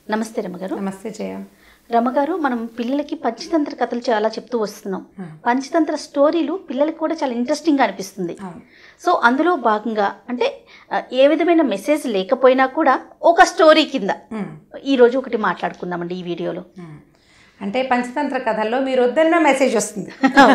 నమస్తే రమగారు నమస్తే జయ రమగారు మనం పిల్లలకి పంచతంత్ర కథలు చాలా చెప్తూ వస్తున్నాం పంచతంత్ర స్టోరీలు పిల్లలకి కూడా చాలా ఇంట్రెస్టింగ్గా అనిపిస్తుంది అవును సో అందులో భాగంగా అంటే ఆ, ఏ విధమైన మెసేజ్ లేకపోయినా కూడా ఒక స్టోరీ కింద ఉమ్, ఈరోజు ఒకటి మాట్లాడుకుందామండి ఈ వీడియోలో ఉమ్. అంటే పంచతంత్ర కథల్లో మీరు వద్దన్న మెసేజ్ వస్తుంది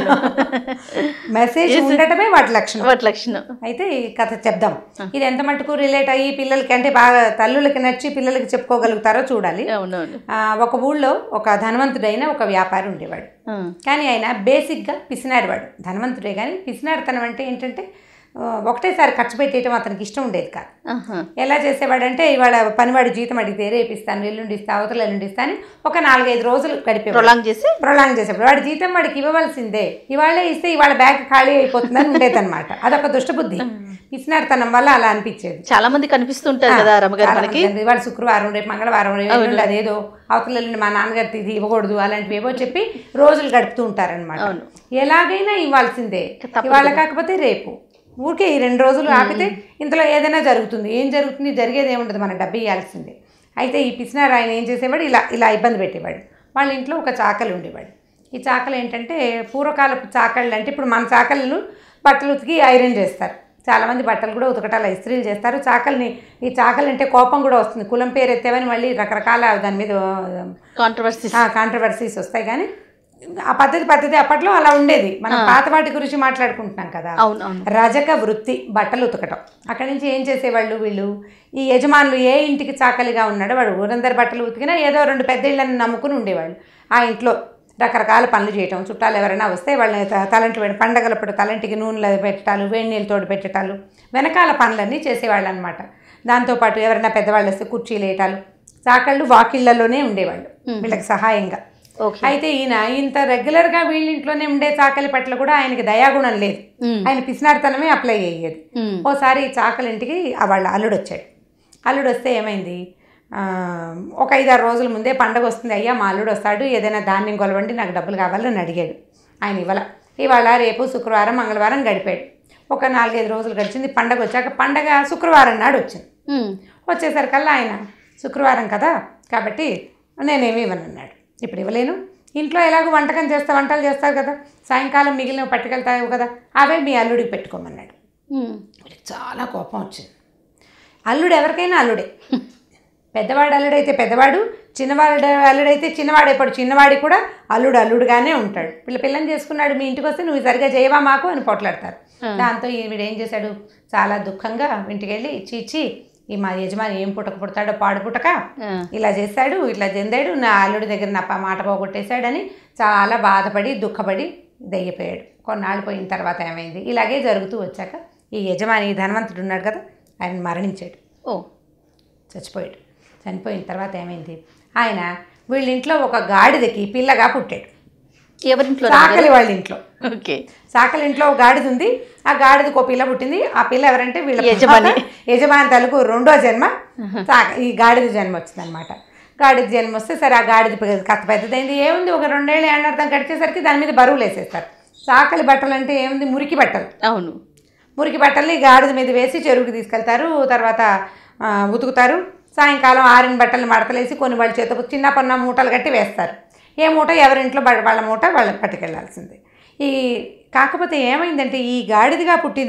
మెసేజ్ ఉండటమే వాటి లక్షణం వాటి లక్షణం అయితే ఈ కథ చెప్దాం ఇది ఎంత మటుకు రిలేట్ అయ్యి పిల్లలకి అంటే బాగా తల్లులకి నచ్చి పిల్లలకి చెప్పుకోగలుగుతారో చూడాలి అవునవును ఆ, ఒక ఊళ్ళో ఒక ధనవంతుడైన ఒక వ్యాపారి ఉండేవాడు ఆ, కానీ ఆయన బేసిక్గా పిసినారివాడు ధనవంతుడే కానీ పిసినారితనం అంటే ఏంటంటే ఆ, ఒకటేసారి ఖర్చు పెట్టేయటం అతనికి ఇష్టం ఉండేది కాదు ఆహా. ఎలా చేసేవాడంటే ఇవాళ పనివాడి జీతం అడిగితే రేపు ఇస్తాను ఎల్లుండి ఇస్తా అవతల ఎల్లుండి ఇస్తా అని ఒక నాలుగైదు రోజులు గడిపేవాడు ప్రొలాంగ్ చేసి ప్రొలాంగ్ చేసేవాడు వాడి జీతం వాడికి ఇవ్వవలసిందే ఇవాళే ఇస్తే ఇవాళ బ్యాగ్ ఖాళీ అయిపోతుందని ఉండేదన్నమాట అదొక దుష్టబుద్ధి పిసినారితనం వల్ల అలా అనిపించేది చాలా మంది కనిపిస్తుంటారు కదా రమగారు చాలా మనకి మంది ఇవాళ శుక్రవారం రేపు మంగళవారం రేపు ఎల్లుండి అదేదో అవతల ఎల్లుండి మా నాన్నగారి తిథి ఇవ్వకూడదు అలాంటివి ఏవో చెప్పి రోజులు గడుపుతూ ఉంటారనమాట అవును. ఎలాగైనా ఇవ్వాల్సిందే తప్పదు ఇవాళ కాకపోతే రేపు ఊరికే ఈ రెండు రోజులు ఆపితే ఇంతలో ఏదైనా జరుగుతుంది ఏం జరుగుతుంది జరిగేది ఏముండదు మన డబ్బు ఇవ్వాల్సిందే అయితే ఈ పిసినారు ఆయన ఏం చేసేవాడు ఇలా ఇలా ఇబ్బంది పెట్టేవాడు వాళ్ళ ఇంట్లో ఒక చాకలి ఉండేవాడు ఈ చాకలి ఏంటంటే పూర్వకాలపు చాకళ్ళు అంటే ఇప్పుడు మన చాకళ్ళు బట్టలు ఉతికి ఐరన్ చేస్తారు చాలామంది బట్టలు కూడా ఉతకటాలు ఇస్త్రీలు చేస్తారు చాకల్ని ఈ చాకలి అంటే కోపం కూడా వస్తుంది కులం పేరు ఎత్తేవని మళ్ళీ రకరకాల దాని మీద కాంట్రవర్సీ కాంట్రవర్సీస్ వస్తాయి కానీ ఆ పద్ధతి పద్ధతి అప్పట్లో అలా ఉండేది మనం పాత వాటి గురించి మాట్లాడుకుంటున్నాం కదా అవును అవును రజక వృత్తి బట్టలు ఉతకటం అక్కడి నుంచి ఏం చేసేవాళ్ళు వీళ్ళు ఈ యజమానులు ఏ ఇంటికి చాకలిగా ఉన్నాడో వాడు ఊరందరి బట్టలు ఉతికినా ఏదో రెండు పెద్ద ఇళ్ళని నమ్ముకుని ఉండేవాళ్ళు ఆ ఇంట్లో రకరకాల పనులు చేయటం చుట్టాలు ఎవరైనా వస్తే వాళ్ళని త- తలంటి పెట్టి పండగలప్పుడు తలంటికి నూనెలు పెట్టాలు వేడి నీళ్ళు తోడు పెట్టాలు వెనకాల పనులన్నీ చేసేవాళ్ళు అనమాట దాంతోపాటు ఎవరైనా పెద్దవాళ్ళు వస్తే కుర్చీలు వేయటాలు చాకళ్ళు వాకిళ్ళలోనే ఉండేవాళ్ళు వీళ్ళకి సహాయంగా ఓకే అయితే ఈయన ఇంత రెగ్యులర్గా వీళ్ళ ఇంట్లోనే ఉండే చాకలి పట్ల కూడా ఆయనకి దయాగుణం లేదు మ్మ్. ఆయన పిసినారితనమే అప్లై అయ్యేది మ్మ్. ఓసారి ఈ చాకలి ఇంటికి ఆ వాళ్ళ అల్లుడు వచ్చాడు అల్లుడు వస్తే ఏమైంది ఆ, ఒక ఐదారు రోజుల ముందే పండగ వస్తుంది అయ్యా మా అల్లుడు వస్తాడు ఏదైనా ధాన్యం కొలవండి నాకు డబ్బులు కావాలని అడిగాడు ఆయన ఇవ్వాల ఇవాళ రేపు శుక్రవారం మంగళవారం గడిపాడు ఒక నాలుగైదు రోజులు గడిచింది పండగ వచ్చాక పండగ శుక్రవారం నాడు వచ్చింది మ్మ్. వచ్చేసరికల్లా ఆయన శుక్రవారం కదా కాబట్టి నేనేమి ఇవ్వనన్నాడు ఇప్పుడు ఇవ్వలేను ఇంట్లో ఎలాగో వంటకం చేస్తా వంటలు చేస్తారు కదా సాయంకాలం మిగిలిన పట్టుకెళ్తావు కదా అవే మీ అల్లుడికి పెట్టుకోమన్నాడు మ్మ్. వీడికి చాలా కోపం వచ్చింది అల్లుడు ఎవరికైనా అల్లుడే పెద్దవాడు అల్లుడైతే పెద్దవాడు చిన్నవాడు అల్లుడైతే చిన్నవాడు ఎప్పుడు చిన్నవాడి కూడా అల్లుడు అల్లుడుగానే ఉంటాడు పిల్ల పిల్లని చేసుకున్నాడు మీ ఇంటికి వస్తే నువ్వు సరిగా చేయవా మాకు అని పోట్లాడతారు దాంతో ఈ వీడు ఏం చేశాడు చాలా దుఃఖంగా ఇంటికి వెళ్ళి చీచి ఈ మా యజమాని ఏం పుట్టక పుడతాడో పాడు పుట్టక ఆ. ఇలా చేశాడు ఇట్లా చెందాడు నా అల్లుడి దగ్గర నా ప- మాట పోగొట్టేశాడని చాలా బాధపడి దుఃఖపడి దెయ్యపోయాడు కొన్నాళ్ళు పోయిన తర్వాత ఏమైంది ఇలాగే జరుగుతూ వచ్చాక ఈ యజమాని ఈ ధనవంతుడు ఉన్నాడు కదా ఆయన మరణించాడు ఓ చచ్చిపోయాడు చనిపోయిన తర్వాత ఏమైంది ఆయన వీళ్ళ ఇంట్లో ఒక గాడిదకి పిల్లగా పుట్టాడు ఎవరింట్లో సాకలి వాళ్ళ ఇంట్లో ఓకే సాకలి ఇంట్లో ఒక గాడిద ఉంది ఆ గాడిదకు ఒక పిల్ల పుట్టింది ఆ పిల్ల ఎవరంటే వీళ్ళ యజమాని. యజమాని తలకు రెండో జన్మ సాక ఈ గాడిద జన్మ వచ్చిందనమాట గాడిద జన్మ వస్తే సరే ఆ గాడిద పె- కాస్త పెద్దదైంది ఏముంది ఒక రెండేళ్ళు ఏడార్థం గడిచేసరికి దాని మీద బరువులు వేసేస్తారు సాకలి బట్టలు అంటే ఏముంది మురికి బట్టలు అవును మురికి బట్టల్ని గాడిద మీద వేసి చెరువుకి తీసుకెళ్తారు తర్వాత ఆ, ఉతుకుతారు సాయంకాలం ఆరిన బట్టలు మడతలేసి కొన్ని వాళ్ళ చేత చిన్న పన్న మూటలు కట్టి వేస్తారు ఏ మూట ఎవరింట్లో బ- వాళ్ళ మూట వాళ్ళకి పట్టుకెళ్లాల్సిందే ఈ కాకపోతే ఏమైందంటే ఈ గాడిదగా పుట్టిన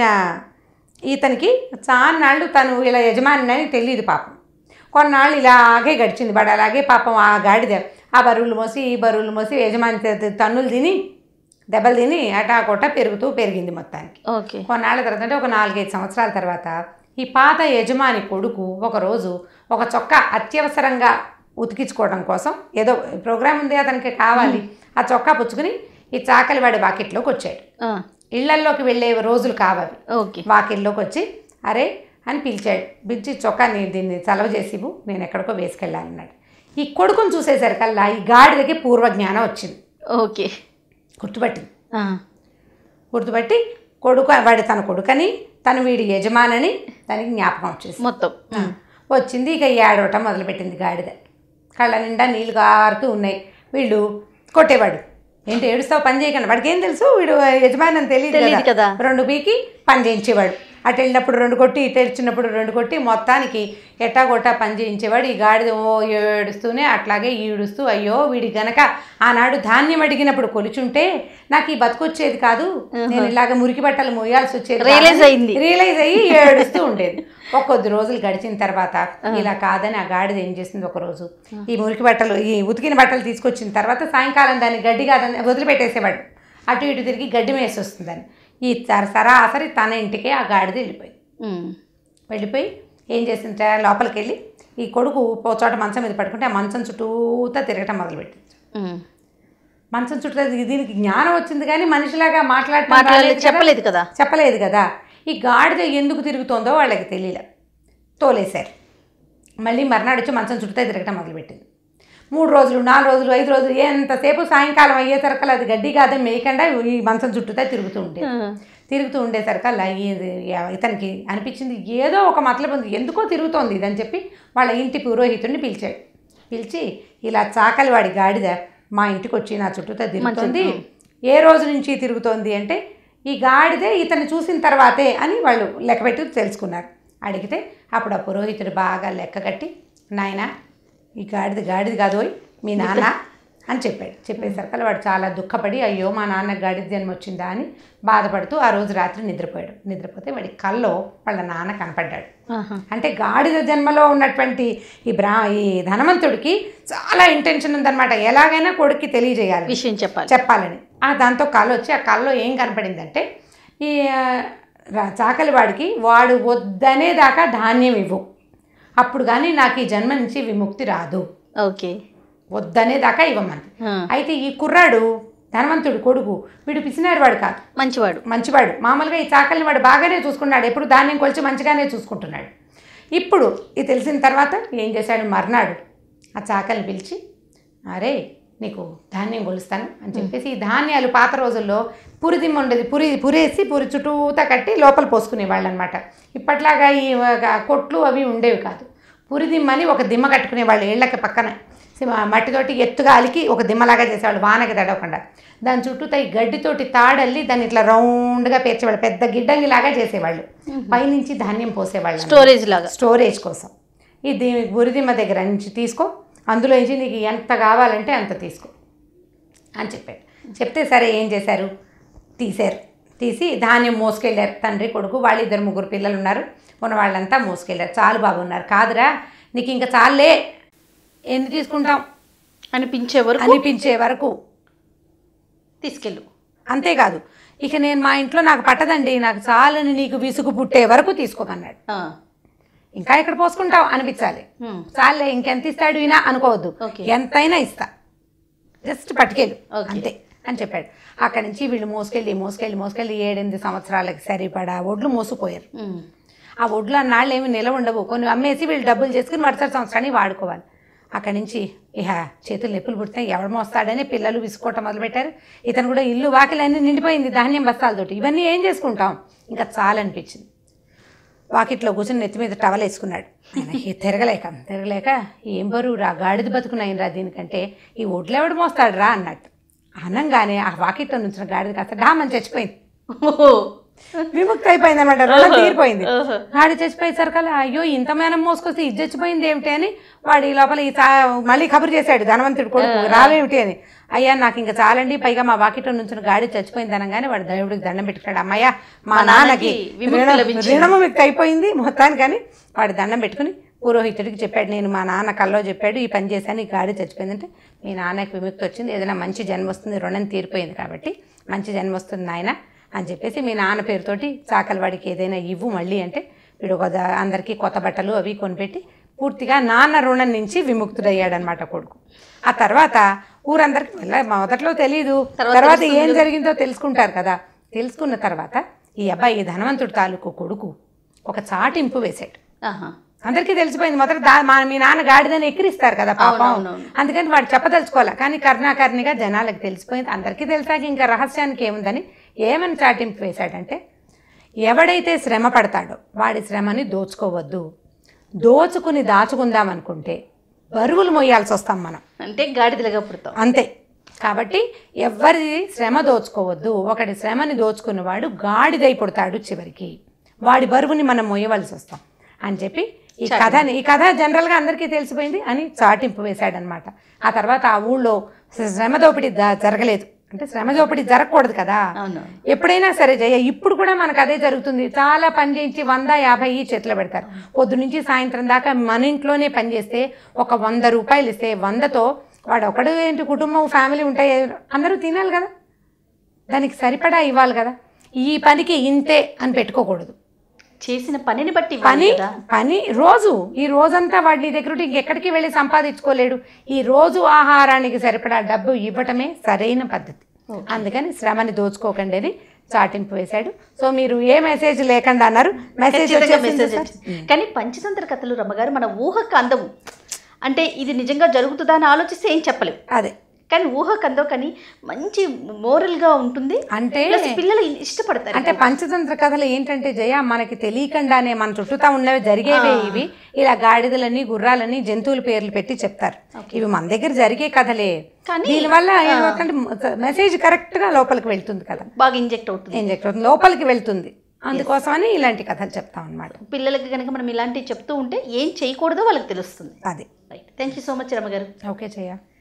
ఇతనికి చాన్నాళ్ళు తను ఇలా యజమాని అని తెలియదు పాపం కొన్నాళ్ళు ఇలాగే గడిచింది బట్ అలాగే పాపం ఆ గాడిద ఆ బరువులు మోసి ఈ బరువులు మోసి యజమాని త- తన్నులు తిని దెబ్బలు తిని అటా కొట్ట పెరుగుతూ పెరిగింది మొత్తానికి ఓకే కొన్నాళ్ళ తర్వాత అంటే ఒక నాలుగైదు సంవత్సరాల తర్వాత ఈ పాత యజమాని కొడుకు ఒకరోజు ఒక చొక్కా అత్యవసరంగా ఉతికించుకోవడం కోసం ఏదో ప్రోగ్రామ్ ఉంది అతనికి కావాలి ఆ చొక్కా పుచ్చుకుని ఈ చాకలి వాడి వాకిట్లోకి వచ్చాడు ఆ, ఇళ్లల్లోకి వెళ్ళే రోజులు కావాలి ఓకే వాకిల్లోకి వచ్చి అరే అని పిలిచాడు పిలిచి చొక్కా నీ దీన్ని చలవ చేసి ఇవ్వు, నేను ఎక్కడికో వేసుకెళ్ళాలన్నాడు ఈ కొడుకుని చూసేసరికల్లా ఈ గాడిదకి పూర్వజ్ఞానం వచ్చింది ఓకే గుర్తుపట్టింది ఆ, గుర్తుపట్టి కొడుకు వాడి తన కొడుకని తను వీడి యజమానని దానికి జ్ఞాపకం వచ్చేసి మొత్తం మ్మ్. వచ్చింది ఇక ఏడవటం మొదలుపెట్టింది గాడిద కళ్ళ నిండా నీళ్ళు గారుతూ ఉన్నాయి వీళ్ళు కొట్టేవాడు ఏంటి ఏడుస్తావు పని చేయకుండా వాడికి ఏం తెలుసు వీడు యజమాని అని తెలియదు తెలీదు కదా. రెండు బీకి పని చేయించేవాడు అటు వెళ్ళినప్పుడు రెండు కొట్టి ఇటు వచ్చినప్పుడు రెండు కొట్టి మొత్తానికి ఎట్టా కొట్టా పని చేయించేవాడు ఈ గాడిద ఓ ఏడుస్తూనే అట్లాగే ఈడుస్తూ అయ్యో వీడి గనక ఆనాడు ధాన్యం అడిగినప్పుడు కొలుచుంటే నాకు ఈ బతుకొచ్చేది కాదు నేను ఇలాగ మురికి బట్టలు మోయాల్సి వచ్చేది కాదు. Realize అయింది. రియలైజ్ అయ్యి ఏడుస్తూ ఉండేది ఒక కొద్ది రోజులు గడిచిన తర్వాత ఇలా కాదని ఆ గాడిద ఏం చేసింది ఒక రోజు ఈ మురికి బట్టలు ఈ ఉతికిన బట్టలు తీసుకొచ్చిన తర్వాత సాయంకాలం దాన్ని గడ్డి కాదని వదిలిపెట్టేసేవాడు అటు ఇటు తిరిగి గడ్డి వేసి వస్తుందని ఈ సర- సరాసరి తన ఇంటికే ఆ గాడిద వెళ్ళిపోయింది ఉమ్. వెళ్ళిపోయి ఏం చేసింటే లోపలికి వెళ్ళి ఈ కొడుకు ఓ చోట మంచం మీద పడుకుంటే ఆ మంచం చుట్టూతా తిరగటం మొదలుపెట్టింది ఉమ్. మంచం చుట్టూ దీనికి జ్ఞానం వచ్చింది కానీ మనిషిలాగా మాట్లాడటం మాట్లాడలేదు, రాలేదు కదా. చెప్పలేదు కదా. చెప్పలేదు కదా ఈ గాడిద ఎందుకు తిరుగుతోందో వాళ్ళకి తెలియలే తోలేశారు మళ్ళీ మర్నాడు వచ్చి మంచం చుట్టూ తిరగటం మొదలుపెట్టింది మూడు రోజులు నాలుగు రోజులు ఐదు రోజులు ఎంతసేపు సాయంకాలం అయ్యేసరికల్లా అది గడ్డి కాదని మేయకుండా ఈ మంచం చుట్టూతా తిరుగుతూ ఉండేది ఆ. తిరుగుతూ ఉండేసరికల్లా ఇది ఇతనికి అనిపించింది ఏదో ఒక మతలబు ఉంది ఎందుకో తిరుగుతోంది ఇదని చెప్పి వాళ్ళ ఇంటి పురోహితుడిని పిలిచాడు పిలిచి ఇలా చాకలి వాడి గాడిద మా ఇంటికి వచ్చి నా చుట్టూతా తిరుగుతోంది ఏ రోజు నుంచి తిరుగుతోంది అంటే ఈ గాడిదే ఇతన్ని చూసిన తర్వాతే అని వాళ్ళు లెక్కపెట్టి తెలుసుకున్నారు అడిగితే అప్పుడు ఆ పురోహితుడు బాగా లెక్క కట్టి నాయన ఈ గాడిద గాడిద కాదోయ్ మీ నాన్న అని చెప్పాడు చెప్పేసరికి వాడు చాలా దుఃఖపడి అయ్యో మా నాన్న గాడిద జన్మ వచ్చిందా అని బాధపడుతూ ఆ రోజు రాత్రి నిద్రపోయాడు నిద్రపోతే వాడి కల్లో వాళ్ళ నాన్న కనపడ్డాడు ఆహా. అంటే గాడిద జన్మలో ఉన్నటువంటి ఈ బ్రా ఈ ధనవంతుడికి చాలా ఇంటెన్షన్ ఉందన్నమాట ఎలాగైనా కొడుక్కి తెలియజేయాలి విషయం చెప్పాలి చెప్పాలని ఆ దాంతో కళ్ళు వచ్చి ఆ కళ్ళలో ఏం కనపడిందంటే ఈ ఆ, రా- చాకలి వాడికి వాడు వద్దనే దాకా ధాన్యం ఇవ్వు అప్పుడు కానీ నాకు ఈ జన్మ నుంచి విముక్తి రాదు ఓకే వద్దనే దాకా ఇవ్వమంది ఆ. అయితే ఈ కుర్రాడు ధనవంతుడు కొడుకు వీడు పిసినారు వాడు కాదు మంచివాడు మంచివాడు మామూలుగా ఈ చాకలిని వాడు బాగానే చూసుకున్నాడు ఎప్పుడు ధాన్యం కొలిచి మంచిగానే చూసుకుంటున్నాడు ఇప్పుడు ఇది తెలిసిన తర్వాత ఏం చేశాడు మర్నాడు ఆ చాకలిని పిలిచి అరే నీకు ధాన్యం కొలుస్తాను అని చెప్పేసి ఈ ధాన్యాలు పాత రోజుల్లో పురిదిమ్మ ఉండేది పురి పురేసి పురి చుట్టూతా కట్టి లోపల పోసుకునేవాళ్ళు అనమాట ఇప్పట్లాగా ఈ ఒక కొట్లు అవి ఉండేవి కాదు పురిదిమ్మని ఒక దిమ్మ కట్టుకునేవాళ్ళు ఇళ్ళకి పక్కన సి- మట్టితోటి ఎత్తుగా అలికి ఒక దిమ్మలాగా చేసేవాళ్ళు వానకి తడవకుండా దాని చుట్టూతా ఈ గడ్డితోటి తాడల్లి దాన్ని ఇట్లా రౌండ్గా పేర్చేవాళ్ళు పెద్ద గిడ్డంగిలాగా చేసేవాళ్ళు పైనుంచి ధాన్యం పోసేవాళ్ళు అన్నమాట. స్టోరేజ్ లాగా స్టోరేజ్ కోసం ఇది బురిదిమ్మ దగ్గర నుంచి తీసుకో అందులో నుంచి నీకు ఎంత కావాలంటే అంత తీసుకో అని చెప్పాడు చెప్తే సరే ఏం చేశారు తీశారు తీసి ధాన్యం మోసుకెళ్ళారు తండ్రి కొడుకు వాళ్ళు ఇద్దరు ముగ్గురు పిల్లలు ఉన్నారు ఉన్న వాళ్ళంతా మోసుకెళ్ళారు చాలు బాగున్నారు కాదురా నీకు ఇంకా చాలే ఎన్ని తీసుకుంటాం అనిపించే వరకు అనిపించే వరకు తీసుకెళ్ళు అంతేకాదు ఇక నేను మా ఇంట్లో నాకు పట్టదండి నాకు చాలని నీకు విసుగు పుట్టే వరకు తీసుకోమన్నాడు ఆ. ఇంకా ఎక్కడ పోసుకుంటావు అనిపించాలి ఉమ్. చాలే ఇంకెంత ఇస్తాడు ఈయన అనుకోవద్దు ఓకే. ఎంతైనా ఇస్తా జస్ట్ పట్టుకెళ్ళు ఓకే. అంతే అని చెప్పాడు అక్కడి నుంచి వీళ్ళు మోసుకెళ్ళి మోసుకెళ్ళి మోసుకెళ్ళి ఏడెనిమిది సంవత్సరాలకి సరిపడా ఒడ్లు మోసుకుపోయారు ఉమ్. ఆ ఒడ్లు అన్నాళ్ళు ఏమి నిలవ ఉండవు కొన్ని అమ్మేసి వీళ్ళు డబ్బులు చేసుకుని మరుసటి సంవత్సరాన్ని వాడుకోవాలి అక్కడి నుంచి ఇహ చేతులు నొప్పులు పుడతాయి ఎవడు మోస్తాడని పిల్లలు విసుకోవటం మొదలుపెట్టారు ఇతను కూడా ఇల్లు వాకిలన్నీ నిండిపోయింది ధాన్యం బస్తాలతోటి ఇవన్నీ ఏం చేసుకుంటాం ఇంకా చాలనిపించింది వాకిట్లో కూర్చొని నెత్తి మీద టవల్ వేసుకున్నాడు ఆయనకి తిరగలేక తిరగలేక ఏం బరువు రా గాడిద బతుకున్నాయిన రా దీనికంటే ఈ ఒడ్లు ఎవడు మోస్తాడు రా అన్నట్టు అనంగానే ఆ వాకిట్లో నుంచిన గాడిద కాస్త డామని చచ్చిపోయింది ఓహో. విముక్తి అయిపోయింది అనమాట రుణం తీరిపోయింది ఓహో. వాడు చచ్చిపోయేసరికల్లా అయ్యో ఇంత మేనం మోసుకొస్తే ఇది చచ్చిపోయింది ఏమిటి అని వాడు ఈ లోపల ఈ చా మళ్ళీ కబురు చేశాడు ధనవంతుడు కొడుకు రావేమిటి అని అయ్యా నాకు ఇంకా చాలండి పైగా మా వాకిట్లో నుంచి గాడి చచ్చిపోయింది అనగానే వాడు దేవుడికి దండం పెట్టుకున్నాడు అమ్మయ్య మా మా నాన్నకి నాన్నకి విముక్తి రుణం- లభించింది. రుణముక్తి అయిపోయింది మొత్తానికని వాడు దండం పెట్టుకుని పురోహితుడికి చెప్పాడు నేను మా నాన్న కల్లో చెప్పాడు ఈ పని చేశాను ఈ గాడి చచ్చిపోయిందంటే మీ నాన్నకి విముక్తి వచ్చింది ఏదైనా మంచి జన్మ వస్తుంది రుణం తీరిపోయింది కాబట్టి మంచి జన్మ వస్తుంది నాయన అని చెప్పేసి మీ నాన్న పేరుతోటి చాకలవాడికి ఏదైనా ఇవ్వు మళ్ళీ అంటే వీడు ఒక ద- అందరికీ కొత్త బట్టలు అవి కొనిపెట్టి పూర్తిగా నాన్న రుణం నుంచి విముక్తుడయ్యాడనమాట కొడుకు ఆ తర్వాత ఊరందరికి వెళ్ళ- మొదట్లో తెలియదు తర్వాత తర్వాత ఏం జరిగిందో తెలుసుకుంటారు కదా తెలుసుకున్న తర్వాత ఈ అబ్బాయి ఈ ధనవంతుడు తాలూకు కొడుకు ఒక చాటింపు వేశాడు ఆహా. అందరికీ తెలిసిపోయింది మొదట దా మా మీ నాన్న గాడిదని ఎక్కిరిస్తారు కదా పాపం అవునవునవును. అందుకని వాడు చెప్పదలుచుకోవాలి కానీ కర్ణాకర్ణిగా జనాలకు తెలిసిపోయింది అందరికీ తెలిసాక ఇంకా రహస్యానికి ఏముందని ఏమని చాటింపు వేశాడంటే ఎవడైతే శ్రమ పడతాడో వాడి శ్రమని దోచుకోవద్దు దోచుకుని దాచుకుందాం అనుకుంటే బరువులు మొయ్యాల్సి వస్తాం మనం అంటే గాడిదలుగా పుడతాం అంతే కాబట్టి ఎవరి శ్రమ దోచుకోవద్దు ఒకటి శ్రమని దోచుకున్నవాడు గాడిదై పుడతాడు చివరికి వాడి బరువుని మనం మోయవలసి వస్తాం అని చెప్పి ఈ కథని ఈ కథ జనరల్గా అందరికీ తెలిసిపోయింది అని చాటింపు వేశాడనమాట ఆ తర్వాత ఆ ఊళ్ళో శ్రమ దోపిడీ ద- జరగలేదు అంటే శ్రమ దోపిడీ జరగకూడదు కదా అవును ఎప్పుడైనా సరే జయ ఇప్పుడు కూడా మనకు అదే జరుగుతుంది చాలా పని చేయించి వంద యాభై ఈ చేతిలో పెడతారు పొద్దు నుంచి సాయంత్రం దాకా మన ఇంట్లోనే పని చేస్తే ఒక వంద రూపాయలు ఇస్తే వందతో వాడు ఒకడు ఏంటి కుటుంబం ఫ్యామిలీ ఉంటాయి అందరూ తినాలి కదా దానికి సరిపడా ఇవ్వాలి కదా ఈ పనికి ఇంతే అని పెట్టుకోకూడదు చేసిన పనిని బట్టి ఇవ్వాలి పని కదా పని రోజు ఈ రోజంతా వాడి నీ దగ్గర ఉంటే ఇంకెక్కడికి వెళ్ళి సంపాదించుకోలేడు ఈ రోజు ఆహారానికి సరిపడా డబ్బు ఇవ్వటమే సరైన పద్ధతి అందుకని శ్రమని దోచుకోకండి అని చాటింపు వేశాడు సో మీరు ఏ మెసేజ్ లేకుండా అన్నారు మెసేజ్ ఖచ్చితంగా వచ్చేసింది మెసేజ్ సార్. వచ్చింది. కానీ పంచతంత్ర కథలు రమ్మగారు మన ఊహకు అందవు అంటే ఇది నిజంగా జరుగుతుందా అని ఆలోచిస్తే ఏం చెప్పలేం అదే కానీ ఊహకు అందవు కానీ మంచి మోరల్ గా ఉంటుంది అంటే ప్లస్ పిల్లలు ఇష్టపడతారు అంటే పంచతంత్ర కథలు ఏంటంటే జయ మనకి తెలియకుండానే మన చుట్టూతా ఉన్నవి జరిగేవే ఇవి ఇలా గాడిదలని గుర్రాలని జంతువుల పేర్లు పెట్టి చెప్తారు ఇవి మన దగ్గర జరిగే కథలే కానీ- దీనివల్ల ఏమవుతుందంటే మెసేజ్ కరెక్ట్ గా లోపలికి వెళ్తుంది కదా బాగా ఇంజెక్ట్ అవుతుంది ఇంజెక్ట్ అవుతుంది లోపలికి వెళ్తుంది అందుకోసమని ఇలాంటి కథలు చెప్తాం అనమాట పిల్లలకి కనుక మనం ఇలాంటివి చెప్తూ ఉంటే ఏం చేయకూడదో వాళ్ళకి తెలుస్తుంది అది right thank you so much రమ్మగారు ఓకే చెయ్య